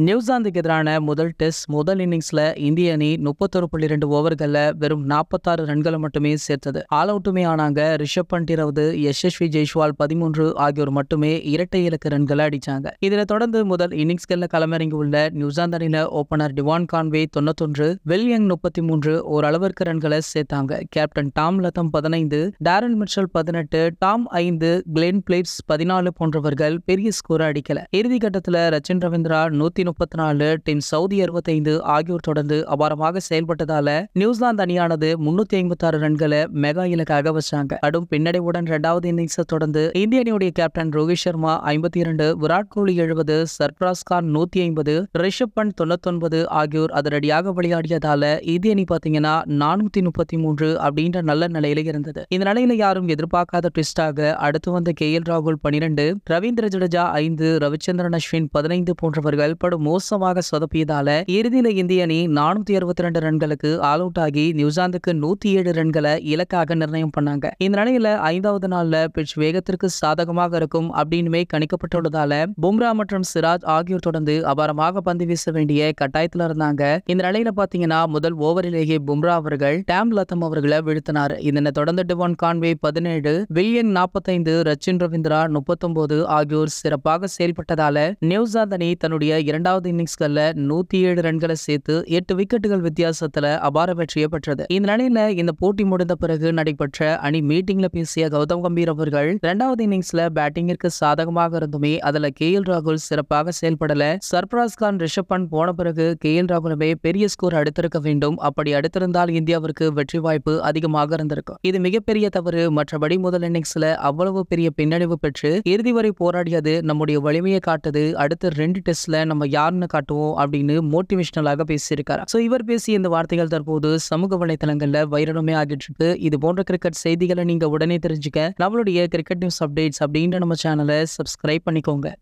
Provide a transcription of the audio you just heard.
நியூசிலாந்துக்கு எதிரான முதல் டெஸ்ட் முதல் இன்னிங்ஸ்ல இந்திய அணி முப்பத்தொரு புள்ளி ரெண்டு ஓவர்கள்ல வெறும் நாற்பத்தாறு ரன்களை மட்டுமே சேர்த்தது ஆல் அவுட்டுமே ஆனாங்க ரிஷப் பண்ட் இருபது யசஸ்வி ஜெய்ஸ்வால் பதிமூன்று ஆகியோர் மட்டுமே இரட்டை இலக்கு ரன்களை அடிச்சாங்க இதனை தொடர்ந்து முதல் இன்னிங்ஸ்கள்ல களமிறங்கி உள்ள நியூசிலாந்து அணியில ஓபனர் டிவான் கான்வே தொண்ணூத்தொன்று வெல்யங் முப்பத்தி மூன்று ஓரளவிற்கு ரன்களை சேர்த்தாங்க கேப்டன் டாம் லத்தம் பதினைந்து டேரன் மிச்சல் பதினெட்டு டாம் ஐந்து கிளென் பிளேட்ஸ் பதினாலு போன்றவர்கள் பெரிய ஸ்கோர் அடிக்கல இறுதி கட்டத்துல ரச்சின் ரவீந்திரா நூத்தி முப்பத்தி நாலு டீம் சவுதி அறுபத்தைந்து ஆகியோர் தொடர்ந்து அபாரமாக செயல்பட்டதால நியூசிலாந்து அணியானது முன்னூத்தி ஐம்பத்தி ஆறு ரன்களை மெகா இலக்காக வச்சாங்க கடும் பின்னடைவுடன் இரண்டாவது இன்னிங்ஸை தொடர்ந்து இந்திய அணியுடைய கேப்டன் ரோஹித் சர்மா ஐம்பத்தி இரண்டு விராட் கோலி எழுபது சர்ஃப்ராஸ் கான் நூத்தி ஐம்பது ரிஷப் பண்ட் தொண்ணூத்தொன்பது ஆகியோர் அதிரடியாக விளையாடியதால இந்திய அணி பாத்தீங்கன்னா நானூத்தி முப்பத்தி மூன்று அப்படின்ற நல்ல நிலையில இருந்தது இந்த நிலையில யாரும் எதிர்பார்க்காத ட்விஸ்டாக அடுத்து வந்த கே எல் ராகுல் பனிரெண்டு ரவீந்திர ஜடேஜா ஐந்து ரவிச்சந்திரன் அஸ்வின் பதினைந்து போன்றவர்கள் படு மோசமாக சொதப்பியதால இறுதியில இந்திய அணி நானூத்தி அறுபத்தி ரெண்டு ரன்களுக்கு ஆல் அவுட் ஆகி நியூசிலாந்துக்கு நூத்தி ஏழு ரன்களை இலக்காக நிர்ணயம் பண்ணாங்க இந்த நிலையில ஐந்தாவது நாள்ல பிட்ச் வேகத்திற்கு சாதகமாக இருக்கும் அப்படின்னுமே கணிக்கப்பட்டுள்ளதால பும்ரா மற்றும் சிராஜ் ஆகியோர் தொடர்ந்து அபாரமாக பந்து வீச வேண்டிய கட்டாயத்துல இருந்தாங்க இந்த நிலையில பாத்தீங்கன்னா முதல் ஓவரிலேயே பும்ரா அவர்கள் டேம் லத்தம் அவர்களை வீழ்த்தினார் இதனை தொடர்ந்து டிவான் கான்வே பதினேழு வில்லியன் நாற்பத்தைந்து ரச்சின் ரவீந்திரா முப்பத்தொன்பது ஆகியோர் சிறப்பாக செயல்பட்டதால நியூசிலாந்து அணி தன்னுடைய இரண்டாவது இன்னிங்ஸ்கள்ல நூத்தி ஏழு ரன்களை சேர்த்து எட்டு விக்கெட்டுகள் வித்தியாசத்துல அபார வெற்றியை பெற்றது இந்த நிலையில இந்த போட்டி முடிந்த பிறகு நடைபெற்ற அணி மீட்டிங்ல பேசிய கௌதம் கம்பீர் அவர்கள் இரண்டாவது இன்னிங்ஸ்ல பேட்டிங்கிற்கு சாதகமாக இருந்துமே அதுல கே எல் ராகுல் சிறப்பாக செயல்படல சர்பராஸ் கான் ரிஷப் பண்ட் போன பிறகு கே எல் ராகுலுமே பெரிய ஸ்கோர் அடுத்திருக்க வேண்டும் அப்படி அடுத்திருந்தால் இந்தியாவிற்கு வெற்றி வாய்ப்பு அதிகமாக இருந்திருக்கும் இது மிகப்பெரிய தவறு மற்றபடி முதல் இன்னிங்ஸ்ல அவ்வளவு பெரிய பின்னடைவு பெற்று இறுதி வரை போராடியது நம்முடைய வலிமையை காட்டுது அடுத்த ரெண்டு டெஸ்ட்ல நம்ம யாருன்னு காட்டுவோம் அப்படின்னு மோட்டிவேஷனலாக பேசியிருக்காரு ஸோ இவர் பேசிய இந்த வார்த்தைகள் தற்போது சமூக வலைத்தளங்கள்ல வைரலுமே ஆகிட்டு இருக்கு இது போன்ற கிரிக்கெட் செய்திகளை நீங்க உடனே தெரிஞ்சுக்க நம்மளுடைய கிரிக்கெட் நியூஸ் அப்டேட்ஸ் அப்படின்ற நம்ம சேனலை சப்ஸ்கிரைப் பண்ணிக்கோங்க